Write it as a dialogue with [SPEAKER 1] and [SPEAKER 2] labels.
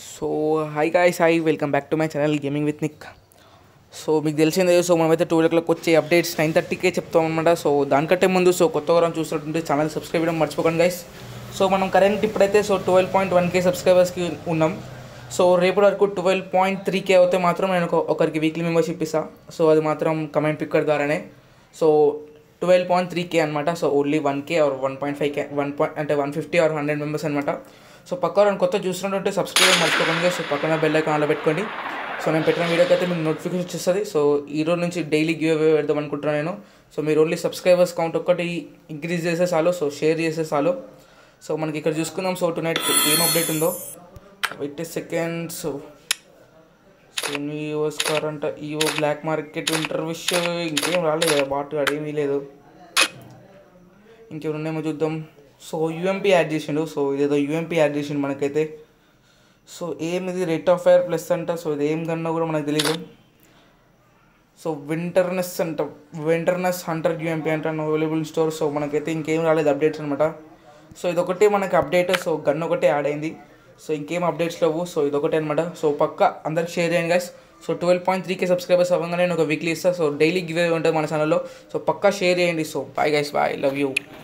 [SPEAKER 1] so hi guys hi welcome back to my channel gaming with Nick so మీకు తెలిసిందే so మనమైతే two o'clock వచ్చే updates nine థర్టీకే చెప్తాం అనమాట సో దానికంటే ముందు సో కొత్త వారం చూసినట్టుంటే ఛానల్ సబ్స్క్రైబ్ చేయడం మర్చిపోకండి గైస్ సో మనం కరెంట్ ఇప్పుడైతే so twelve point one K సబ్స్క్రైబర్స్కి ఉన్నాం సో రేపటి వరకు ట్వెల్వ్ పాయింట్ త్రీ కే అవుతే మాత్రం నేను ఒక- ఒకరికి వీక్లీ మెంబర్షిప్ ఇస్తా సో అది మాత్రం కమెంట్ పిక్కర్ ద్వారానే so twelve point three K అనమాట so only one K or one point five K one point అంటే one fifty or hundred members అనమాట సో పక్క ఎవరైనా కొత్త చూస్తున్నట్టుంటే సబ్స్క్రైబ్ మర్చిపోకండి సో పక్కన బెల్ ఐకాన్ అలా పెట్టుకోండి సో నేను పెట్టిన వీడియోకి అయితే మీకు నోటిఫికేషన్ వచ్చేస్తుంది సో ఈ రోజు నుంచి డైలీ గివ్ అవే పెడదాం అనుకుంటున్నాను నేను సో మీరు ఓన్లీ సబ్స్క్రైబర్స్ కౌంట్ ఒక్కటి ఇంక్రీజ్ చేసే చాలు సో షేర్ చేసే చాలు సో మనకి ఇక్కడ చూసుకుందాం సో టు నైట్ ఏం అప్డేట్ ఉందో wait second so Sony Oscar అంట ఈవో బ్లాక్ మార్కెట్ ఇంటర్విష్ ఇంకేం రాలేదు కదా బాట్ అదేమీ లేదు ఇంకేమైనా ఉన్నాయేమో చూద్దాం సో యూఎంపీ యాడ్ చేసిండు సో ఇదేదో యూఎంపీ యాడ్ చేసిండు మనకైతే సో ఏం ఇది రేట్ ఆఫ్ ఫైర్ ప్లస్ అంట సో ఇది ఏం కన్నా కూడా మనకు తెలియదు సో వింటర్నెస్ అంట వింటర్నెస్ హండ్రెడ్ యూఎంపీ అంట అవైలబుల్ స్టోర్ సో మనకైతే ఇంకేం రాలేదు అప్డేట్స్ అనమాట సో ఇదొకటి మనకి అప్డేట్ సో గన్ ఒకటే యాడ్ అయింది సో ఇంకేం అప్డేట్స్ లేవు సో ఇదొకటే అనమాట సో పక్క అందరికి షేర్ చేయండి guys so twelve point three కే సబ్స్క్రైబర్స్ అవ్వగానే నేను ఒక వీక్లీ ఇస్తా సో డైలీ గివ్ ఉంటుంది మన ఛానల్లో సో పక్కా షేర్ చేయండి so bye guys bye love you